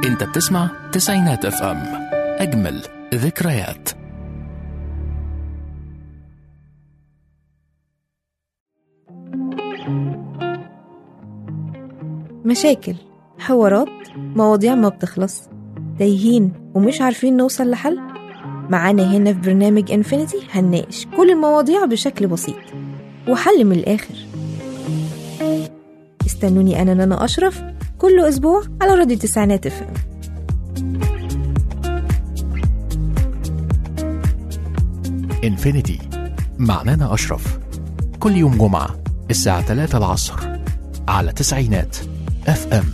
انت بتسمع تسعينات اف ام اجمل ذكريات مشاكل حوارات مواضيع ما بتخلص تايهين ومش عارفين نوصل لحل معانا هنا في برنامج انفينيتي هنناقش كل المواضيع بشكل بسيط وحل من الآخر استنوني أنا نانا أشرف كل أسبوع على راديو تسعينات اف ام انفينيتي مع نانا أشرف كل يوم جمعة الساعة 3 العصر على تسعينات اف ام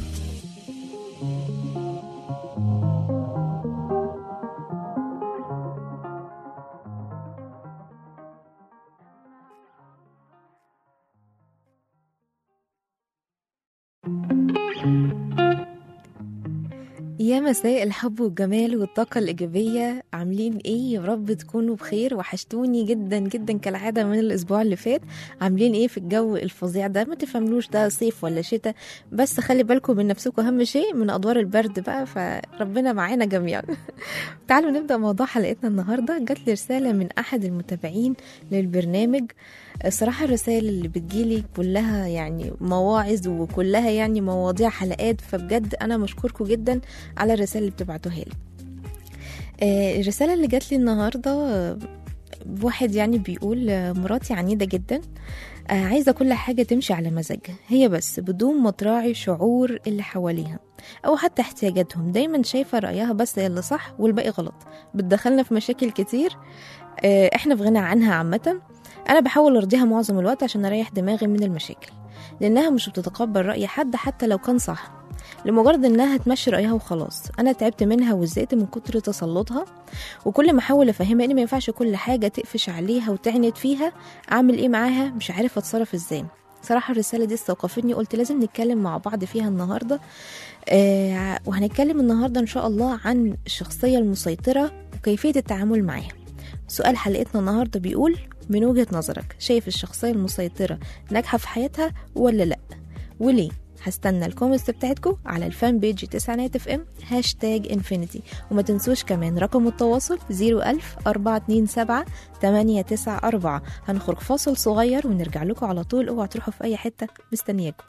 يا مساء الحب والجمال والطاقة الإيجابية عاملين إيه يا رب تكونوا بخير وحشتوني جدا جدا كالعادة من الأسبوع اللي فات عاملين إيه في الجو الفظيع ده ما تفهملوش ده صيف ولا شتاء بس خلي بالكم من نفسكم أهم شيء من أدوار البرد بقى فربنا معانا جميعا تعالوا نبدأ موضوع حلقتنا النهاردة جات لي رسالة من أحد المتابعين للبرنامج الصراحة الرسائل اللي بتجيلي كلها يعني مواعظ وكلها يعني مواضيع حلقات فبجد أنا مشكوركم جدا على الرسائل اللي بتبعتوها لي آه، الرسالة اللي جات لي النهاردة آه، واحد يعني بيقول آه، مراتي عنيدة جدا آه، عايزة كل حاجة تمشي على مزاجها هي بس بدون ما تراعي شعور اللي حواليها أو حتى احتياجاتهم دايما شايفة رأيها بس هي اللي صح والباقي غلط بتدخلنا في مشاكل كتير آه، احنا في غنى عنها عامة أنا بحاول أرضيها معظم الوقت عشان أريح دماغي من المشاكل لأنها مش بتتقبل رأي حد حتى لو كان صح لمجرد انها تمشي رايها وخلاص انا تعبت منها وزهقت من كتر تسلطها وكل ما احاول افهمها ان ما ينفعش كل حاجه تقفش عليها وتعند فيها اعمل ايه معاها مش عارفه اتصرف ازاي صراحة الرسالة دي استوقفتني قلت لازم نتكلم مع بعض فيها النهاردة آه وهنتكلم النهاردة إن شاء الله عن الشخصية المسيطرة وكيفية التعامل معاها سؤال حلقتنا النهاردة بيقول من وجهة نظرك شايف الشخصية المسيطرة ناجحة في حياتها ولا لأ وليه هستنى الكومنتس بتاعتكم على الفان بيج تسعينات اف ام هاشتاج انفينيتي وما تنسوش كمان رقم التواصل 01000 427 894 هنخرج فاصل صغير ونرجع لكم على طول اوعوا تروحوا في اي حته مستنياكم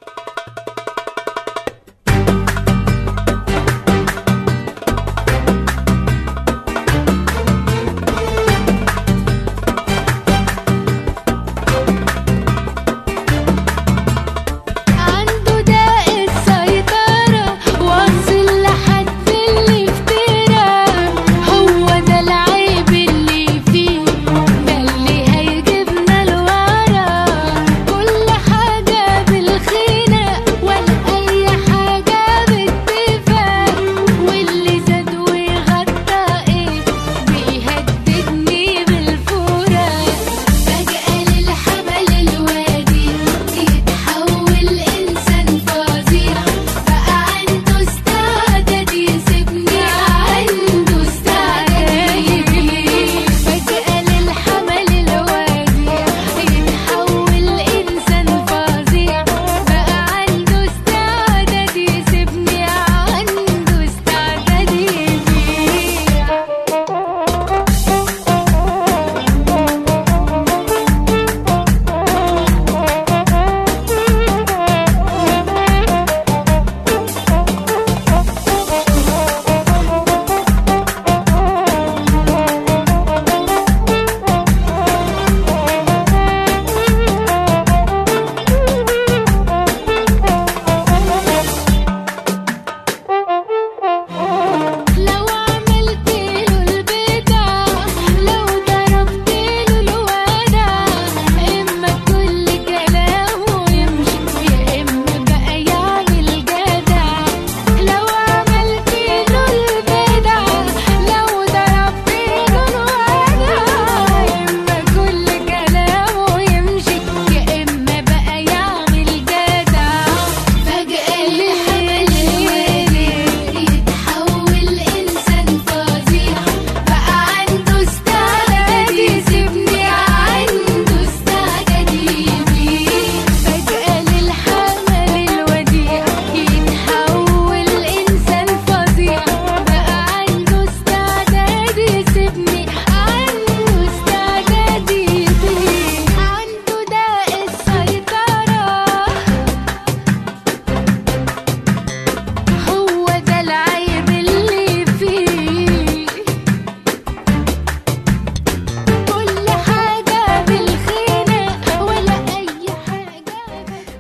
عنده داء السيطرة واصل لحد الافتراء هو ده العيب اللي فيه ده اللي هيجيبنا لورا كل حاجة بالخطأ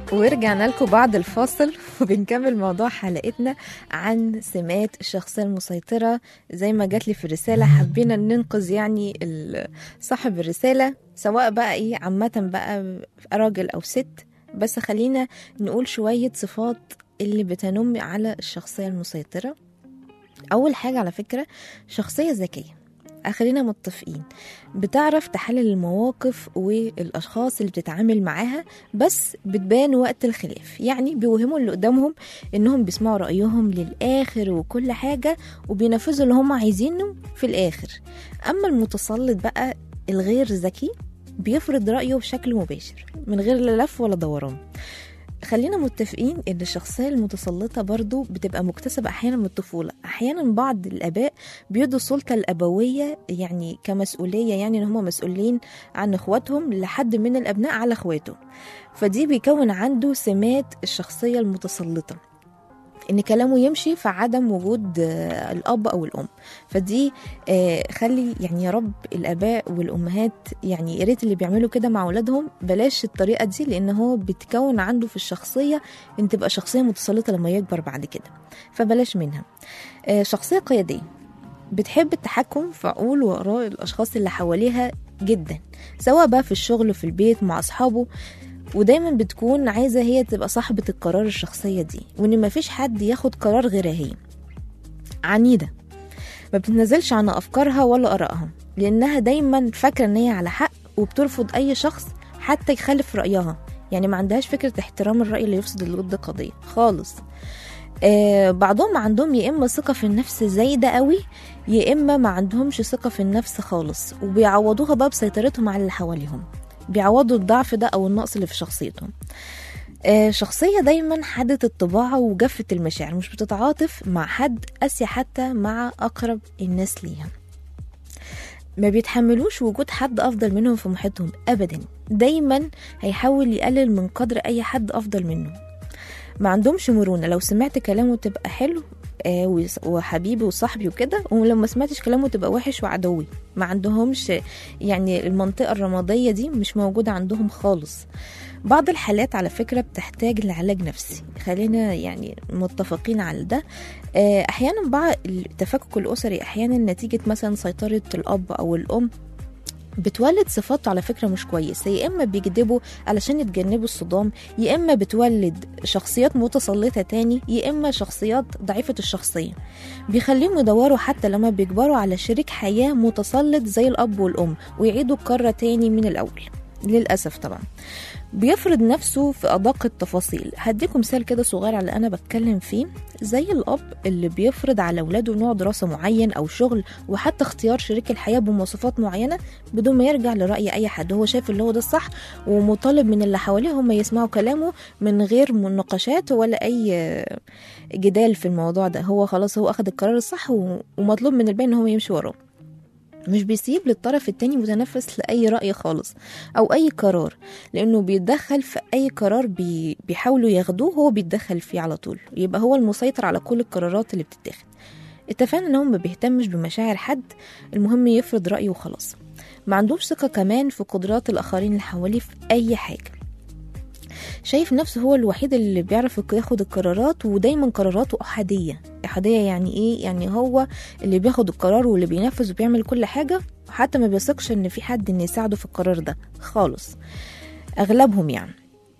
ورجعنا لكم بعد الفاصل وبنكمل موضوع حلقتنا عن سمات الشخصية المسيطرة زي ما جات لي في الرسالة حبينا ننقذ يعني ال- صاحب الرسالة سواء بقى ايه عامة بقى راجل أو ست بس خلينا نقول شوية صفات اللي بتنم على الشخصية المسيطرة أول حاجة على فكرة شخصية ذكية خلينا متفقين بتعرف تحلل المواقف والأشخاص اللي بتتعامل معاها بس بتبان وقت الخلاف يعني بيوهموا اللي قدامهم انهم بيسمعوا رأيهم للآخر وكل حاجة وبينفذوا اللي هم عايزينه في الآخر أما المتسلط بقى الغير ذكي بيفرض رأيه بشكل مباشر من غير لا لف ولا دوران خلينا متفقين ان الشخصية المتسلطة برضو بتبقى مكتسبة احيانا من الطفولة احيانا بعض الاباء بيدوا السلطة الابوية يعني كمسؤولية يعني ان هم مسؤولين عن اخواتهم لحد من الابناء على اخواته فدي بيكون عنده سمات الشخصية المتسلطة ان كلامه يمشي في عدم وجود آه، الاب او الام فدي آه، خلي يعني يا رب الاباء والامهات يعني يا ريت اللي بيعملوا كده مع اولادهم بلاش الطريقه دي لان هو بتكون عنده في الشخصيه ان تبقى شخصيه متسلطه لما يكبر بعد كده فبلاش منها آه، شخصيه قياديه بتحب التحكم في عقول واراء الاشخاص اللي حواليها جدا سواء بقى في الشغل في البيت مع اصحابه ودايما بتكون عايزة هي تبقى صاحبة القرار الشخصية دي وإن مفيش حد ياخد قرار غيرها هي عنيدة ما بتتنازلش عن أفكارها ولا آرائها لأنها دايما فاكرة إن هي على حق وبترفض أي شخص حتى يخالف رأيها يعني ما عندهاش فكرة احترام الرأي اللي يفسد اللي ضد قضية خالص آه بعضهم عندهم يا إما ثقة في النفس زايدة قوي يا إما ما عندهمش ثقة في النفس خالص وبيعوضوها بقى بسيطرتهم على اللي حواليهم بيعوضوا الضعف ده أو النقص اللي في شخصيتهم آه، شخصية دايما حادة الطباع وجافة المشاعر مش بتتعاطف مع حد قاسية حتى مع أقرب الناس ليها ما بيتحملوش وجود حد أفضل منهم في محيطهم أبدا دايما هيحاول يقلل من قدر أي حد أفضل منه ما عندهمش مرونة لو سمعت كلامه تبقى حلو آه، وس- وحبيبي وصاحبي وكده ولو ما سمعتش كلامه تبقى وحش وعدوي ما عندهمش يعني المنطقة الرمادية دي مش موجودة عندهم خالص بعض الحالات على فكرة بتحتاج لعلاج نفسي خلينا يعني متفقين على ده آه، أحيانا بعض التفكك الأسري أحيانا نتيجة مثلا سيطرة الأب أو الأم بتولد صفات على فكرة مش كويسة يا إما بيكذبوا علشان يتجنبوا الصدام يا إما بتولد شخصيات متسلطة تاني يا إما شخصيات ضعيفة الشخصية بيخليهم يدوروا حتى لما بيكبروا على شريك حياة متسلط زي الأب والأم ويعيدوا الكرة تاني من الأول للأسف طبعا بيفرض نفسه في أدق التفاصيل هديكم مثال كده صغير على اللي أنا بتكلم فيه زي الأب اللي بيفرض على أولاده نوع دراسة معين أو شغل وحتى اختيار شريك الحياة بمواصفات معينة بدون ما يرجع لرأي أي حد هو شايف اللي هو ده الصح ومطالب من اللي حواليه هم يسمعوا كلامه من غير مناقشات ولا أي جدال في الموضوع ده هو خلاص هو أخد القرار الصح و- ومطلوب من الباقي إن هو يمشي وراه مش بيسيب للطرف التاني متنفس لأي رأي خالص أو أي قرار لأنه بيتدخل في أي قرار بي بيحاولوا ياخدوه هو بيتدخل فيه على طول يبقى هو المسيطر على كل القرارات اللي بتتاخد اتفقنا ان هو ما بيهتمش بمشاعر حد المهم يفرض رأيه وخلاص ما عندوش ثقة كمان في قدرات الآخرين اللي حواليه في أي حاجة شايف نفسه هو الوحيد اللي بيعرف ياخد القرارات ودايما قراراته أحادية أحادية يعني إيه؟ يعني هو اللي بياخد القرار واللي بينفذ وبيعمل كل حاجة وحتى ما بيثقش إن في حد إن يساعده في القرار ده خالص أغلبهم يعني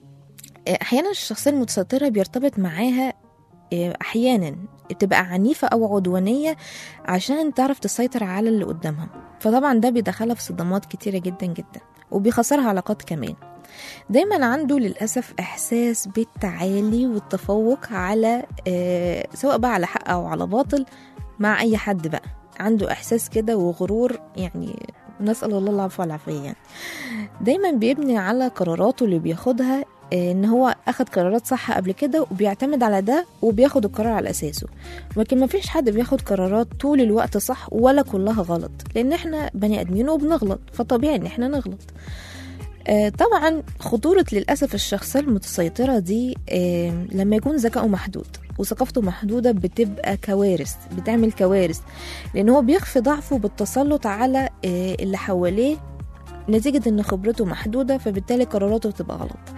أحيانا الشخصية المتسترة بيرتبط معاها آه، أحيانا بتبقى عنيفة أو عدوانية عشان تعرف تسيطر على اللي قدامها فطبعا ده بيدخلها في صدمات كتيرة جدا جدا وبيخسرها علاقات كمان دايما عنده للأسف إحساس بالتعالي والتفوق على آه، سواء بقى على حق أو على باطل مع أي حد بقى عنده إحساس كده وغرور يعني نسأل الله العفو والعافية يعني دايما بيبني على قراراته اللي بياخدها آه، ان هو اخد قرارات صح قبل كده وبيعتمد على ده وبياخد القرار على اساسه لكن ما فيش حد بياخد قرارات طول الوقت صح ولا كلها غلط لان احنا بني ادمين وبنغلط فطبيعي ان احنا نغلط آه، طبعا خطورة للأسف الشخصية المتسيطرة دي آه، لما يكون ذكائه محدود وثقافته محدودة بتبقى كوارث بتعمل كوارث لأن هو بيخفي ضعفه بالتسلط على آه، اللي حواليه نتيجة إن خبرته محدودة فبالتالي قراراته بتبقى غلط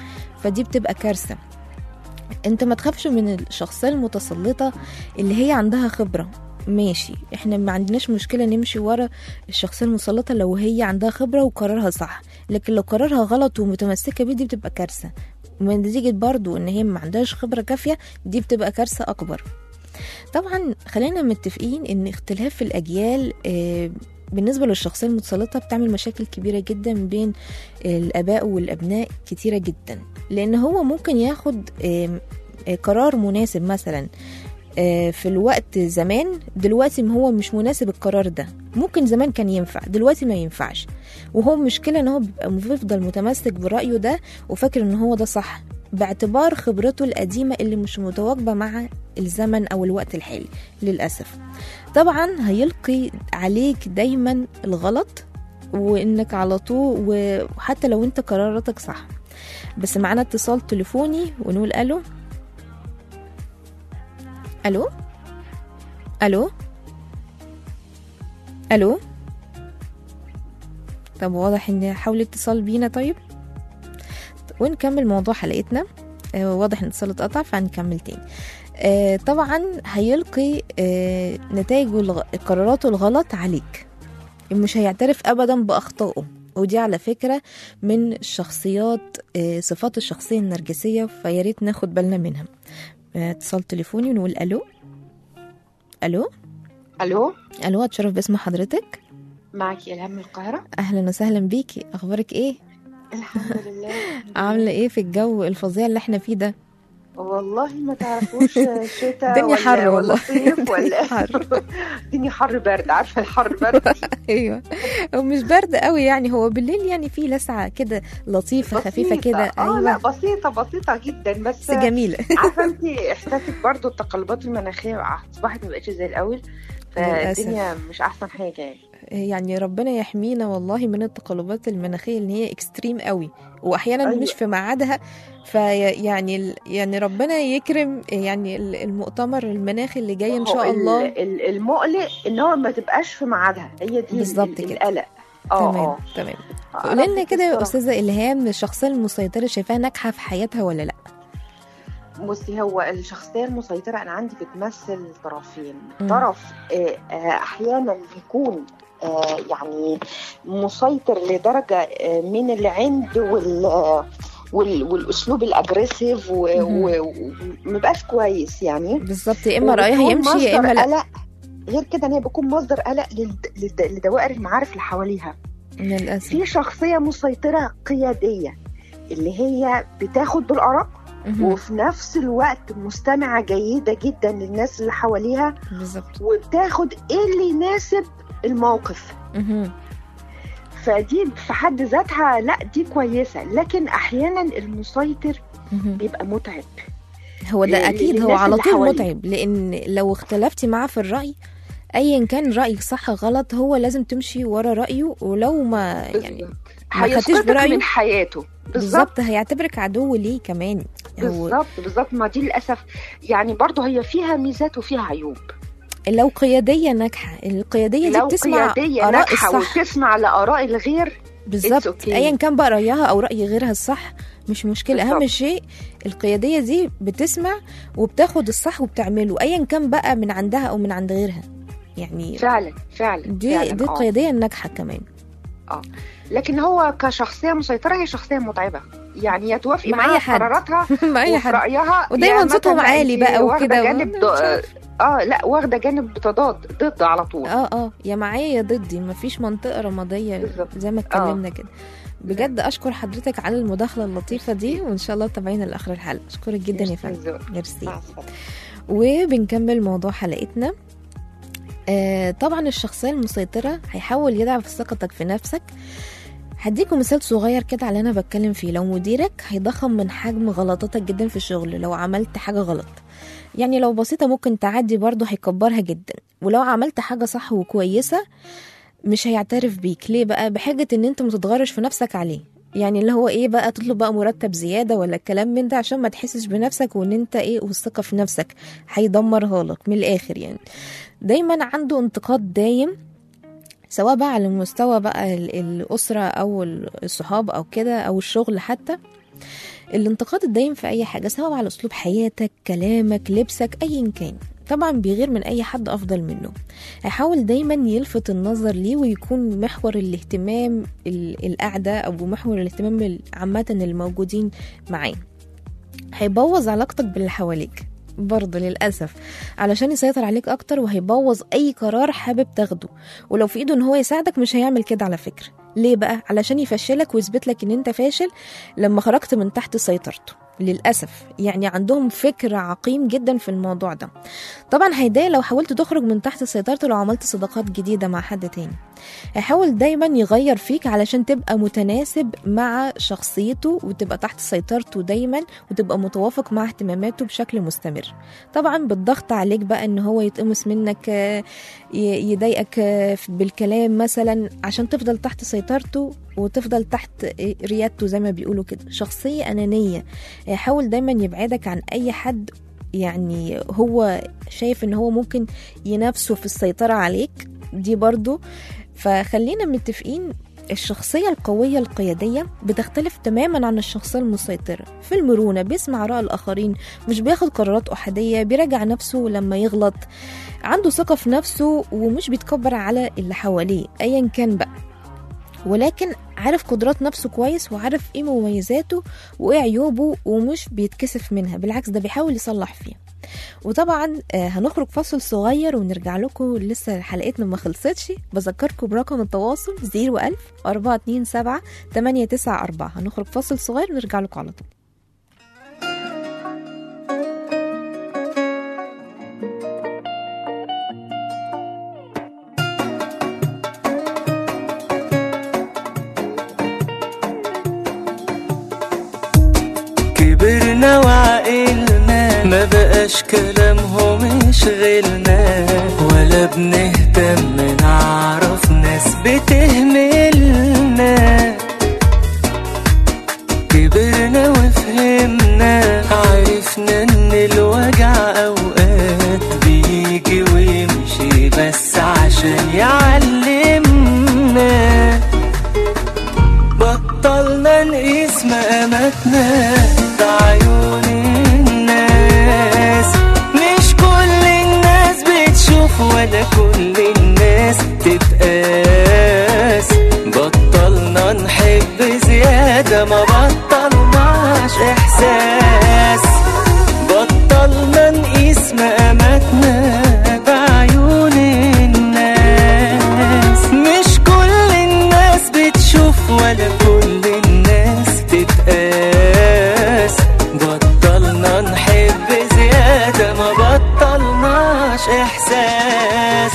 فدي بتبقى كارثه انت ما تخافش من الشخصيه المتسلطه اللي هي عندها خبره ماشي احنا ما عندناش مشكله نمشي ورا الشخصيه المسلطه لو هي عندها خبره وقرارها صح لكن لو قرارها غلط ومتمسكه بيه دي بتبقى كارثه ومن نتيجه برضو ان هي ما عندهاش خبره كافيه دي بتبقى كارثه اكبر طبعا خلينا متفقين ان اختلاف الاجيال آه، بالنسبه للشخصيه المتسلطه بتعمل مشاكل كبيره جدا بين الاباء والابناء كتيره جدا لان هو ممكن ياخد آم، آه، قرار مناسب مثلا آه، في الوقت زمان دلوقتي ما هو مش مناسب القرار ده ممكن زمان كان ينفع دلوقتي ما ينفعش وهو مشكلة ان هو بيبقى بيفضل متمسك برأيه ده وفاكر ان هو ده صح باعتبار خبرته القديمة اللي مش متواكبة مع الزمن او الوقت الحالي للأسف طبعا هيلقي عليك دايما الغلط وانك على طول وحتى لو انت قراراتك صح بس معانا اتصال تليفوني ونقول الو الو الو الو طب واضح ان حاول اتصال بينا طيب ونكمل موضوع حلقتنا آه، واضح ان الاتصال اتقطع فهنكمل تاني آه، طبعا هيلقي آه، نتائجه الغ... قراراته الغلط عليك مش هيعترف ابدا باخطائه ودي على فكره من الشخصيات آه، صفات الشخصيه النرجسيه فياريت ناخد بالنا منها آه، اتصال تليفوني ونقول الو الو الو الو اتشرف باسم حضرتك معك الهام من القاهره اهلا وسهلا بيكي اخبارك ايه الحمد لله عامله ايه في الجو الفظيع اللي احنا فيه ده والله ما تعرفوش شتاء الدنيا ولا حر والله. ولا صيف ولا الدنيا حر. الدنيا حر برد عارفه الحر برد ايوه ومش برد قوي يعني هو بالليل يعني في لسعه كده لطيفه خفيفه بسيطة. كده اه لا ايوه بسيطه بسيطه جدا بس بس جميله عارفه انت احساسك برضو التقلبات المناخيه اصبحت ما بقتش زي الاول للأسف. فالدنيا مش احسن حاجه يعني يعني ربنا يحمينا والله من التقلبات المناخيه اللي هي اكستريم قوي واحيانا أيوة. مش في ميعادها فيعني يعني ربنا يكرم يعني المؤتمر المناخي اللي جاي ان هو شاء ال- الله ال- المقلق ان هو ما تبقاش في ميعادها هي دي بالظبط ال- كده. القلق اه تمام اه تمام آه، قولي لنا ربك كده يا يسترها. استاذه الهام الشخصيه المسيطره شايفاها ناجحه في حياتها ولا لا بصي هو الشخصية المسيطرة أنا عندي بتمثل طرفين مم. طرف آه، آه، أحيانا بيكون آه، يعني مسيطر لدرجة آه، من العند وال آه، وال- والاسلوب الاجريسيف مهم. ومبقاش كويس يعني بالظبط يا اما رايها وبيكون يمشي يا مصدر اما لا قلق غير كده ان هي بيكون مصدر قلق للد- للد- لدوائر المعارف اللي حواليها للاسف في شخصيه مسيطره قياديه اللي هي بتاخد بالاراء مهم. وفي نفس الوقت مستمعه جيده جدا للناس اللي حواليها بالظبط وبتاخد ايه اللي يناسب الموقف مهم. فدي في حد ذاتها لا دي كويسه لكن احيانا المسيطر مهم. بيبقى متعب هو ده ل- اكيد هو للناس على اللي طول حواليه. متعب لان لو اختلفتي معاه في الراي ايا كان رايك صح غلط هو لازم تمشي ورا رايه ولو ما يعني ما خدتيش هيسقطك برأيه؟ من حياته بالظبط بالظبط هيعتبرك عدو ليه كمان هو بالظبط بالظبط ما دي للاسف يعني برضه هي فيها ميزات وفيها عيوب لو قياديه ناجحه القياديه دي لو بتسمع قياديه اراء ناجحه الصح وتسمع لاراء الغير بالظبط okay. ايا كان بقى رايها او راي غيرها الصح مش مشكله اهم بالظبط. شيء القياديه دي بتسمع وبتاخد الصح وبتعمله ايا كان بقى من عندها او من عند غيرها يعني فعلا فعلا دي فعلا دي آه. القياديه الناجحه كمان لكن هو كشخصيه مسيطره هي شخصيه متعبه يعني يا توافقي مع معاها أي في حد. قراراتها مع اي وفي حد رايها ودايما يا صوتهم مثلاً عالي أنت بقى واخدة وكده جانب مش ض- عارفة. اه لا واخده جانب تضاد ضد على طول اه اه يا معايا يا ضدي مفيش منطقه رماديه بالظبط. زي ما اتكلمنا كده بجد اشكر حضرتك على المداخله اللطيفه دي وان شاء الله تابعينا لاخر الحلقه اشكرك جدا يا فندم ميرسي مع السلامه وبنكمل موضوع حلقتنا آه طبعا الشخصية المسيطرة هيحاول يضعف ثقتك في نفسك هديكم مثال صغير كده على اللي انا بتكلم فيه لو مديرك هيضخم من حجم غلطاتك جدا في الشغل لو عملت حاجة غلط يعني لو بسيطة ممكن تعدي برضه هيكبرها جدا ولو عملت حاجة صح وكويسة مش هيعترف بيك ليه بقى بحاجة ان انت متتغرش في نفسك عليه يعني اللي هو ايه بقى تطلب بقى مرتب زيادة ولا الكلام من ده عشان ما تحسش بنفسك وان انت ايه والثقة في نفسك هيدمرها لك من الاخر يعني دايما عنده انتقاد دايم سواء بقى على مستوى بقى ال- الأسرة أو الصحاب أو كده أو الشغل حتى الانتقاد الدايم في اي حاجه سواء على اسلوب حياتك كلامك لبسك ايا كان طبعا بيغير من اي حد افضل منه هيحاول دايما يلفت النظر ليه ويكون محور الاهتمام ال- القعده او محور الاهتمام ال- عامه الموجودين معاه هيبوظ علاقتك باللي حواليك برضه للأسف علشان يسيطر عليك أكتر وهيبوظ أي قرار حابب تاخده ولو في إيده إن هو يساعدك مش هيعمل كده على فكرة ليه بقى؟ علشان يفشلك ويثبت لك إن أنت فاشل لما خرجت من تحت سيطرته للأسف يعني عندهم فكر عقيم جدا في الموضوع ده طبعا هيضايق لو حاولت تخرج من تحت سيطرته لو عملت صداقات جديدة مع حد تاني هيحاول دايما يغير فيك علشان تبقى متناسب مع شخصيته وتبقى تحت سيطرته دايما وتبقى متوافق مع اهتماماته بشكل مستمر طبعا بالضغط عليك بقى ان هو يتقمص منك آه، ي- يضايقك آه، بالكلام مثلا عشان تفضل تحت سيطرته وتفضل تحت آه، ريادته زي ما بيقولوا كده شخصية أنانية يحاول دايما يبعدك عن أي حد يعني هو شايف ان هو ممكن ينافسه في السيطرة عليك دي برضو فخلينا متفقين الشخصية القوية القيادية بتختلف تماما عن الشخصية المسيطرة في المرونة بيسمع رأي الآخرين مش بياخد قرارات أحادية بيراجع نفسه لما يغلط عنده ثقة في نفسه ومش بيتكبر على اللي حواليه أيا كان بقى ولكن عارف قدرات نفسه كويس وعارف ايه مميزاته وايه عيوبه ومش بيتكسف منها بالعكس ده بيحاول يصلح فيها وطبعا آه، هنخرج فاصل صغير ونرجع لكم لسه حلقتنا ما خلصتش بذكركم برقم التواصل 01000 427 894 هنخرج فاصل صغير ونرجع لكم على طول كبرنا وعقلنا ما بقاش كلامهم يشغلنا ولا بنهتم نعرف ناس بتهملنا كبرنا وفهمنا عرفنا ان الوجع اوقات بيجي ويمشي بس عشان يعلمنا بطلنا نقيس مقاماتنا بعيون الناس مش كل الناس بتشوف ولا كل الناس تتقاس بطلنا نحب زيادة ما بطلناش إحساس بطلنا نقيس مقاماتنا بعيون الناس مش كل الناس بتشوف ولا كل الناس تتقاس بطلنا نحب زيادة ما بطلناش إحساس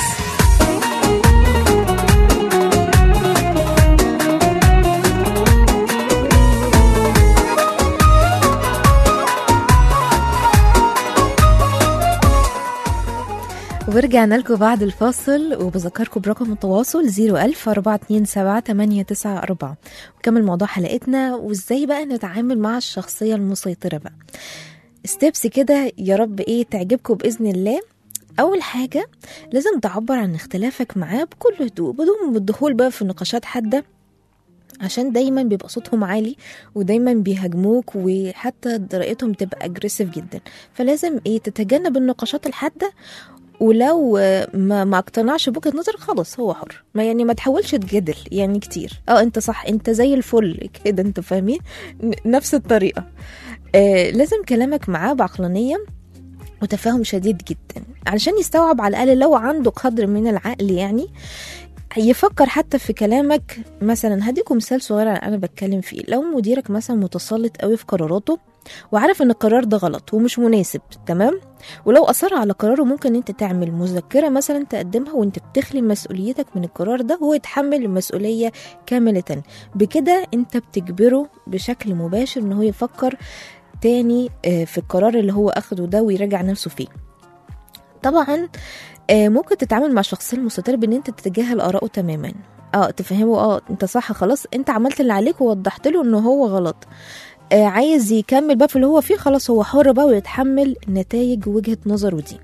ورجعنا لكم بعد الفاصل وبذكركم برقم التواصل 01000 427 894 وكمل موضوع حلقتنا وازاي بقى نتعامل مع الشخصية المسيطرة بقى ستيبس كده يا رب ايه تعجبكم بإذن الله أول حاجة لازم تعبر عن اختلافك معاه بكل هدوء بدون الدخول بقى في نقاشات حادة عشان دايما بيبقى صوتهم عالي ودايما بيهاجموك وحتى طريقتهم تبقى اجريسيف جدا فلازم ايه تتجنب النقاشات الحاده ولو آه، ما ما اقتنعش بوجهه نظرك خلاص هو حر ما يعني ما تحاولش تجادل يعني كتير اه انت صح انت زي الفل كده انت فاهمين ن- نفس الطريقه آه لازم كلامك معاه بعقلانيه وتفاهم شديد جدا علشان يستوعب على الاقل لو عنده قدر من العقل يعني يفكر حتى في كلامك مثلا هديكم مثال صغير على انا بتكلم فيه لو مديرك مثلا متسلط قوي في قراراته وعارف ان القرار ده غلط ومش مناسب تمام ولو اصر على قراره ممكن انت تعمل مذكره مثلا تقدمها وانت بتخلي مسؤوليتك من القرار ده وهو يتحمل المسؤوليه كامله بكده انت بتجبره بشكل مباشر ان هو يفكر تاني آه، في القرار اللي هو اخده ده ويراجع نفسه فيه طبعا آه، ممكن تتعامل مع الشخص المسيطر بان انت تتجاهل اراءه تماما اه تفهمه اه انت صح خلاص انت عملت اللي عليك ووضحت له ان هو غلط آه عايز يكمل بقى في اللي هو فيه خلاص هو حر بقى ويتحمل نتائج وجهة نظره دي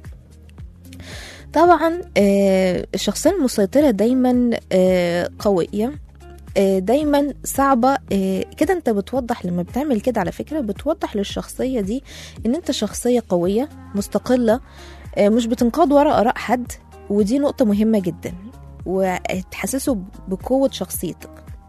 طبعا آه الشخصية المسيطرة دايما آه قوية آه، دايما صعبة آه، كده انت بتوضح لما بتعمل كده على فكرة بتوضح للشخصية دي ان انت شخصية قوية مستقلة آه، مش بتنقاد وراء آراء حد ودي نقطة مهمة جدا وتحسسه بقوة شخصيتك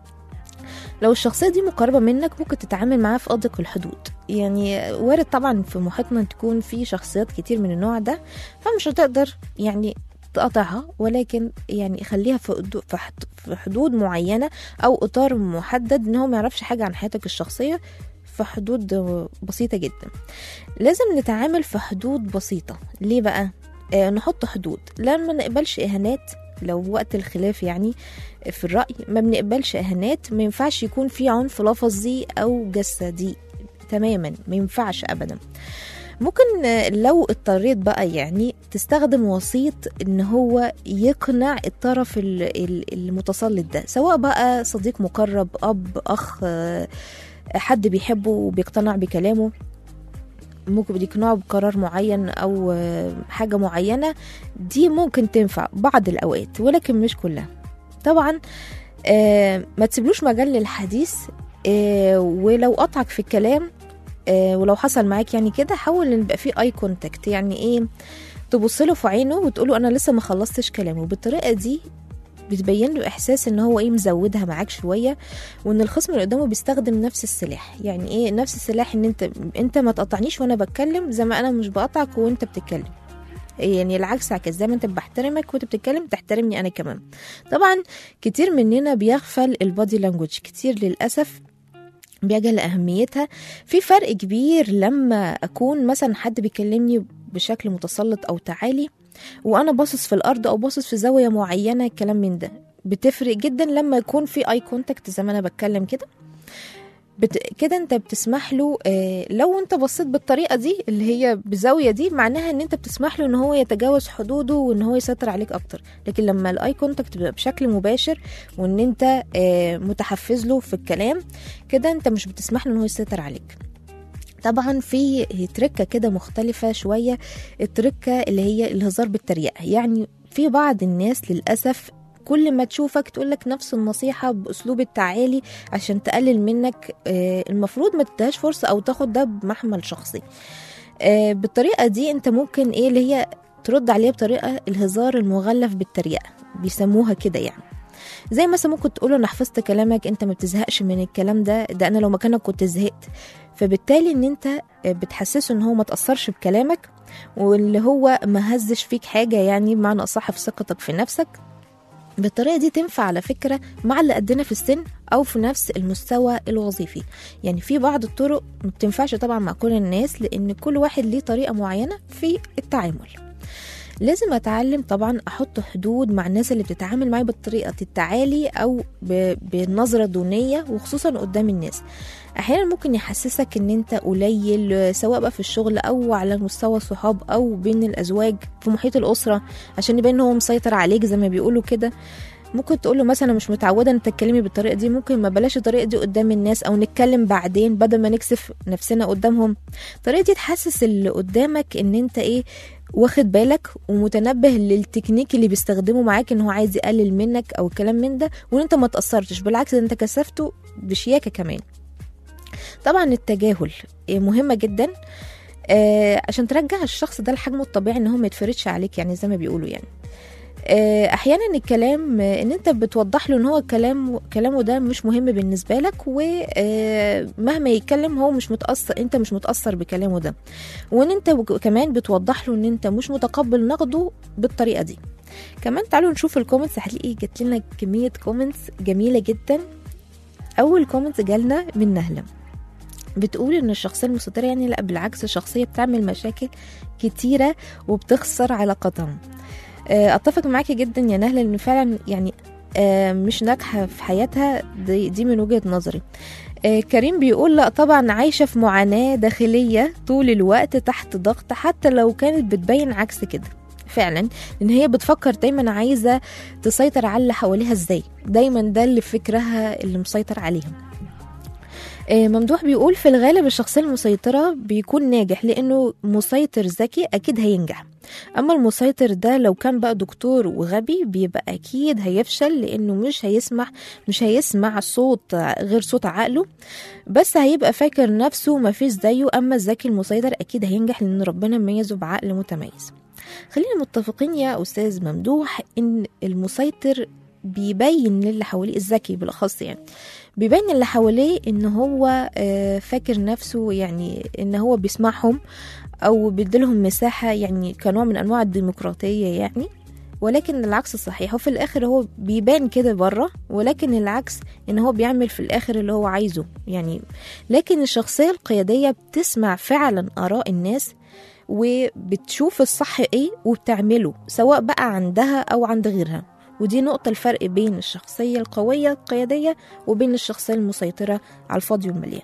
لو الشخصية دي مقربة منك ممكن تتعامل معاها في أدق الحدود يعني وارد طبعا في محيطنا تكون في شخصيات كتير من النوع ده فمش هتقدر يعني تقطعها ولكن يعني خليها في حدو- في حد- في حدود معينة أو إطار محدد إن هو ما يعرفش حاجة عن حياتك الشخصية في حدود بسيطة جدا لازم نتعامل في حدود بسيطة ليه بقى؟ آه نحط حدود لا ما نقبلش إهانات لو وقت الخلاف يعني في الرأي ما بنقبلش إهانات ما ينفعش يكون في عنف لفظي أو جسدي تماما ما ينفعش أبدا ممكن آه، لو اضطريت بقى يعني تستخدم وسيط ان هو يقنع الطرف ال- ال- المتسلط ده سواء بقى صديق مقرب اب اخ آه، حد بيحبه وبيقتنع بكلامه ممكن يقنعه بقرار معين او آه، حاجه معينه دي ممكن تنفع بعض الاوقات ولكن مش كلها طبعا آه، ما تسيبلوش مجال للحديث آه، ولو قطعك في الكلام آه، ولو حصل معاك يعني كده حاول ان يبقى في اي كونتاكت يعني ايه تبص له في عينه وتقول له انا لسه ما خلصتش كلامه بالطريقه دي بتبين له احساس ان هو ايه مزودها معاك شويه وان الخصم اللي قدامه بيستخدم نفس السلاح يعني ايه نفس السلاح ان انت انت ما تقطعنيش وانا بتكلم زي ما انا مش بقطعك وانت بتتكلم يعني العكس عكس زي ما انت بحترمك وانت بتتكلم تحترمني انا كمان طبعا كتير مننا بيغفل البادي لانجوج كتير للاسف بيجهل أهميتها في فرق كبير لما أكون مثلا حد بيكلمني بشكل متسلط أو تعالي وأنا باصص في الأرض أو باصص في زاوية معينة كلام من ده بتفرق جدا لما يكون في اي كونتاكت زي ما انا بتكلم كده بت... كده انت بتسمح له آه لو انت بصيت بالطريقه دي اللي هي بزاويه دي معناها ان انت بتسمح له ان هو يتجاوز حدوده وان هو يسيطر عليك اكتر لكن لما الاي كونتاكت بيبقى بشكل مباشر وان انت آه متحفز له في الكلام كده انت مش بتسمح له ان هو يسيطر عليك طبعا في تركه كده مختلفه شويه التركه اللي هي الهزار بالتريقه يعني في بعض الناس للاسف كل ما تشوفك تقولك نفس النصيحة بأسلوب التعالي عشان تقلل منك آه المفروض ما تديهاش فرصة أو تاخد ده بمحمل شخصي آه بالطريقة دي أنت ممكن إيه اللي هي ترد عليها بطريقة الهزار المغلف بالتريقة بيسموها كده يعني زي مثلا ممكن تقوله انا حفظت كلامك انت ما بتزهقش من الكلام ده ده انا لو مكانك كنت زهقت فبالتالي ان انت بتحسسه ان هو ما تاثرش بكلامك واللي هو ما هزش فيك حاجه يعني بمعنى اصح في ثقتك في نفسك بالطريقه دي تنفع على فكره مع اللي قدنا في السن او في نفس المستوى الوظيفي يعني في بعض الطرق ما بتنفعش طبعا مع كل الناس لان كل واحد ليه طريقه معينه في التعامل لازم اتعلم طبعا احط حدود مع الناس اللي بتتعامل معايا بطريقه التعالي او بنظره دونيه وخصوصا قدام الناس احيانا ممكن يحسسك ان انت قليل سواء بقى في الشغل او على مستوى الصحاب او بين الازواج في محيط الاسره عشان يبان ان هو مسيطر عليك زي ما بيقولوا كده ممكن تقول له مثلا مش متعوده ان تتكلمي بالطريقه دي ممكن ما بلاش الطريقه دي قدام الناس او نتكلم بعدين بدل ما نكسف نفسنا قدامهم الطريقه دي تحسس اللي قدامك ان انت ايه واخد بالك ومتنبه للتكنيك اللي بيستخدمه معاك ان هو عايز يقلل منك او الكلام من ده وان انت ما تاثرتش بالعكس انت كسفته بشياكه كمان طبعا التجاهل مهمه جدا آه عشان ترجع الشخص ده لحجمه الطبيعي ان هو ما يتفرضش عليك يعني زي ما بيقولوا يعني احيانا الكلام ان انت بتوضح له ان هو كلام كلامه ده مش مهم بالنسبه لك ومهما يتكلم هو مش متاثر انت مش متاثر بكلامه ده وان انت كمان بتوضح له ان انت مش متقبل نقده بالطريقه دي كمان تعالوا نشوف الكومنتس هتلاقي جات لنا كميه كومنتس جميله جدا اول كومنت جالنا من نهله بتقول ان الشخصيه المسيطره يعني لا بالعكس الشخصيه بتعمل مشاكل كتيره وبتخسر علاقتها اتفق معاكي جدا يا نهله ان فعلا يعني مش ناجحه في حياتها دي, دي من وجهه نظري كريم بيقول لا طبعا عايشه في معاناه داخليه طول الوقت تحت ضغط حتى لو كانت بتبين عكس كده فعلا ان هي بتفكر دايما عايزه تسيطر على اللي حواليها ازاي دايما ده اللي فكرها اللي مسيطر عليهم آه، ممدوح بيقول في الغالب الشخصية المسيطرة بيكون ناجح لأنه مسيطر ذكي أكيد هينجح أما المسيطر ده لو كان بقى دكتور وغبي بيبقى أكيد هيفشل لأنه مش هيسمح مش هيسمع صوت غير صوت عقله بس هيبقى فاكر نفسه مفيش زيه أما الذكي المسيطر أكيد هينجح لأن ربنا ميزه بعقل متميز خلينا متفقين يا أستاذ ممدوح إن المسيطر بيبين للي حواليه الذكي بالأخص يعني بيبين اللي حواليه ان هو آه، فاكر نفسه يعني ان هو بيسمعهم او بيديلهم مساحة يعني كنوع من انواع الديمقراطية يعني ولكن العكس صحيح وفي الاخر هو بيبان كده بره ولكن العكس ان هو بيعمل في الاخر اللي هو عايزه يعني لكن الشخصية القيادية بتسمع فعلا اراء الناس وبتشوف الصح ايه وبتعمله سواء بقى عندها او عند غيرها ودي نقطة الفرق بين الشخصية القوية القيادية وبين الشخصية المسيطرة على الفاضي والمليان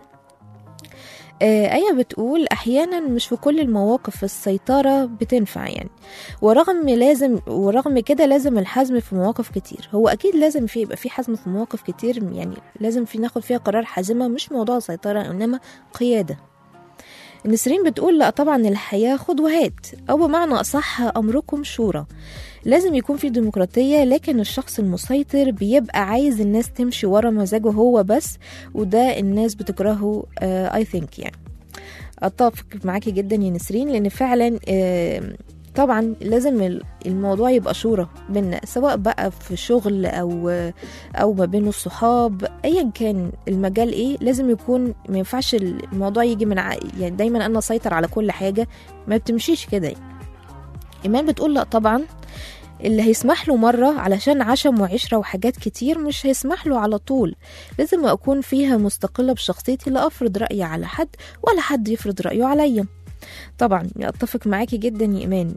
آه، آية بتقول أحيانا مش في كل المواقف السيطرة بتنفع يعني ورغم لازم ورغم كده لازم الحزم في مواقف كتير هو أكيد لازم في يبقى في حزم في مواقف كتير يعني لازم في ناخد فيها قرار حازمة مش موضوع سيطرة إنما قيادة نسرين بتقول لا طبعا الحياة خد وهات أو بمعنى أصح أمركم شورى لازم يكون في ديمقراطية لكن الشخص المسيطر بيبقى عايز الناس تمشي ورا مزاجه هو بس وده الناس بتكرهه اي ثينك يعني اتفق معاكي جدا يا نسرين لان فعلا آه، طبعا لازم ال- الموضوع يبقى شورى بينا سواء بقى في شغل او او ما بين الصحاب ايا كان المجال ايه لازم يكون ما ينفعش الموضوع يجي من ع... يعني دايما انا اسيطر على كل حاجه ما بتمشيش كده يعني. ايمان بتقول لا طبعا اللي هيسمح له مرة علشان عشم وعشرة وحاجات كتير مش هيسمح له على طول لازم أكون فيها مستقلة بشخصيتي لا أفرض رأيي على حد ولا حد يفرض رأيه عليا طبعا أتفق معاكي جدا يا إيمان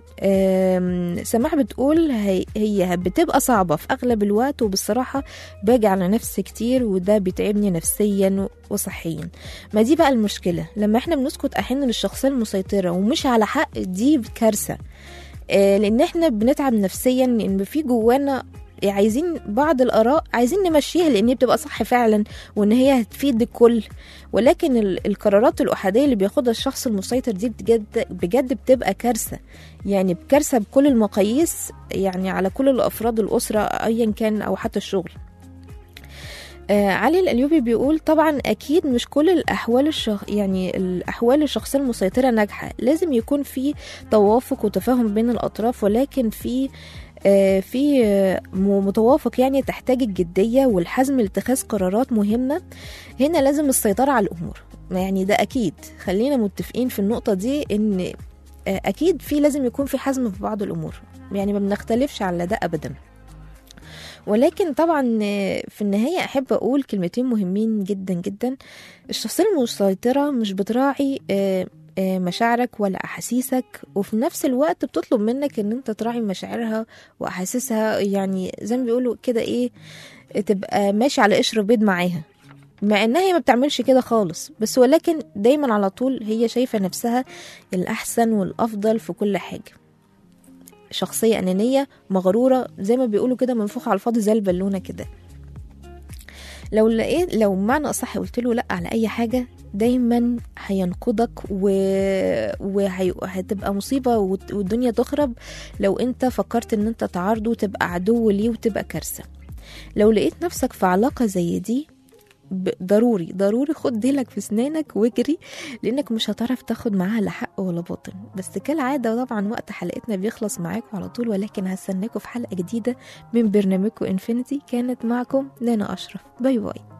أم، سماح بتقول هي, هي بتبقى صعبة في أغلب الوقت وبصراحة باجي على نفسي كتير وده بيتعبني نفسيا وصحيا ما دي بقى المشكلة لما احنا بنسكت أحيانا للشخصية المسيطرة ومش على حق دي كارثة آه، لان احنا بنتعب نفسيا ان في جوانا عايزين بعض الاراء عايزين نمشيها لان هي بتبقى صح فعلا وان هي هتفيد الكل ولكن ال- القرارات الاحاديه اللي بياخدها الشخص المسيطر دي بجد بجد بتبقى كارثه يعني كارثه بكل المقاييس يعني على كل الافراد الاسره ايا كان او حتى الشغل آه علي الأليوبي بيقول طبعا أكيد مش كل الأحوال الشخ... يعني الأحوال الشخصية المسيطرة ناجحة لازم يكون في توافق وتفاهم بين الأطراف ولكن في آه في آه م- متوافق يعني تحتاج الجدية والحزم لاتخاذ قرارات مهمة هنا لازم السيطرة على الأمور يعني ده أكيد خلينا متفقين في النقطة دي إن آه أكيد في لازم يكون في حزم في بعض الأمور يعني ما بنختلفش على ده أبداً ولكن طبعا آه، في النهاية أحب أقول كلمتين مهمين جدا جدا الشخصية المسيطرة مش بتراعي آه، آه، مشاعرك ولا أحاسيسك وفي نفس الوقت بتطلب منك إن أنت تراعي مشاعرها وأحاسيسها يعني زي ما بيقولوا كده إيه تبقى ماشي على قشر بيض معاها مع انها هي ما بتعملش كده خالص بس ولكن دايما على طول هي شايفة نفسها الأحسن والأفضل في كل حاجة شخصية أنانية مغرورة زي ما بيقولوا كده منفوخة على الفاضي زي البالونة كده لو لقيت لو معنى أصح قلت له لأ على أي حاجة دايما هينقضك و... وهتبقى مصيبة وت- والدنيا تخرب لو انت فكرت ان انت تعارضه وتبقى عدو ليه وتبقى كارثة لو لقيت نفسك في علاقة زي دي ب- ضروري ضروري خد ديلك في سنانك واجري لانك مش هتعرف تاخد معاها لا حق ولا باطل بس كالعاده طبعا وقت حلقتنا بيخلص معاكم على طول ولكن هستناكم في حلقه جديده من برنامجكم انفينيتي كانت معكم نانا اشرف باي باي